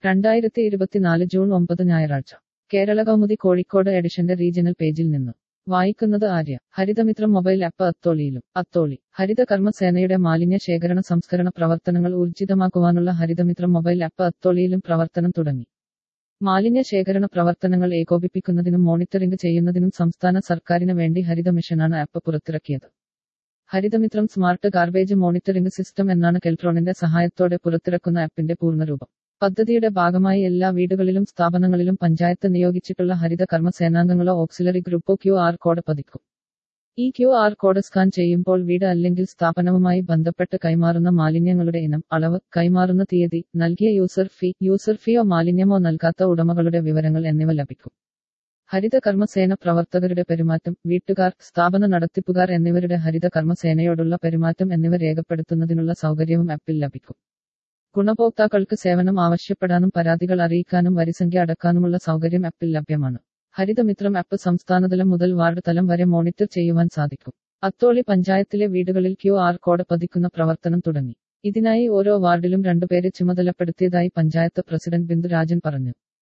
രണ്ടായിരത്തി ഇരുപത്തിനാല് ജൂൺ ഒമ്പത് ഞായറാഴ്ച കേരള കൗമുദി കോഴിക്കോട് എഡിഷന്റെ റീജിയണൽ പേജിൽ നിന്ന് വായിക്കുന്നത് ആര്യ ഹരിതമിത്രം മൊബൈൽ ആപ്പ് അത്തോളിയിലും അത്തോളി ഹരിത കർമ്മസേനയുടെ മാലിന്യ ശേഖരണ സംസ്കരണ പ്രവർത്തനങ്ങൾ ഊർജിതമാക്കുവാനുള്ള ഹരിതമിത്രം മൊബൈൽ ആപ്പ് അത്തോളിയിലും പ്രവർത്തനം തുടങ്ങി മാലിന്യ ശേഖരണ പ്രവർത്തനങ്ങൾ ഏകോപിപ്പിക്കുന്നതിനും മോണിറ്ററിംഗ് ചെയ്യുന്നതിനും സംസ്ഥാന സർക്കാരിന് വേണ്ടി ഹരിത മിഷനാണ് ആപ്പ് പുറത്തിറക്കിയത് Harithamithram smart garbage monitoring system എന്നാണ് കെൽട്രോണിന്റെ സഹായത്തോടെ പുറത്തിറക്കുന്ന ആപ്പിന്റെ പൂർണ്ണരൂപം പദ്ധതിയുടെ ഭാഗമായി എല്ലാ വീടുകളിലും സ്ഥാപനങ്ങളിലും പഞ്ചായത്ത് നിയോഗിച്ചിട്ടുള്ള ഹരിത കർമ്മസേനാംഗങ്ങളോ ഓക്സിലറി ഗ്രൂപ്പോ ക്യു ആർ കോഡ് പതിക്കും ഈ ക്യു ആർ കോഡ് സ്കാൻ ചെയ്യുമ്പോൾ വീട് അല്ലെങ്കിൽ സ്ഥാപനവുമായി ബന്ധപ്പെട്ട് കൈമാറുന്ന മാലിന്യങ്ങളുടെ ഇനം അളവ് കൈമാറുന്ന തീയതി നൽകിയ യൂസർ ഫീ യൂസർ ഫീയോ മാലിന്യമോ നൽകാത്ത ഉടമകളുടെ വിവരങ്ങൾ എന്നിവ ലഭിക്കും ഹരിത കർമ്മസേന പ്രവർത്തകരുടെ പെരുമാറ്റം വീട്ടുകാർ സ്ഥാപന നടത്തിപ്പുകാർ എന്നിവരുടെ ഹരിത കർമ്മസേനയോടുള്ള പെരുമാറ്റം എന്നിവ രേഖപ്പെടുത്തുന്നതിനുള്ള സൗകര്യവും ആപ്പിൽ ലഭിക്കും ഗുണഭോക്താക്കൾക്ക് സേവനം ആവശ്യപ്പെടാനും പരാതികൾ അറിയിക്കാനും വരിസംഖ്യ അടക്കാനുമുള്ള സൗകര്യം ആപ്പിൽ ലഭ്യമാണ് ഹരിതമിത്രം ആപ്പ് സംസ്ഥാനതലം മുതൽ വാർഡ് തലം വരെ മോണിറ്റർ ചെയ്യുവാൻ സാധിക്കും അത്തോളി പഞ്ചായത്തിലെ വീടുകളിൽ ക്യു ആർ കോഡ് പതിക്കുന്ന പ്രവർത്തനം തുടങ്ങി ഇതിനായി ഓരോ വാർഡിലും രണ്ടുപേരെ ചുമതലപ്പെടുത്തിയതായി പഞ്ചായത്ത് പ്രസിഡന്റ് ബിന്ദു രാജൻ പറഞ്ഞു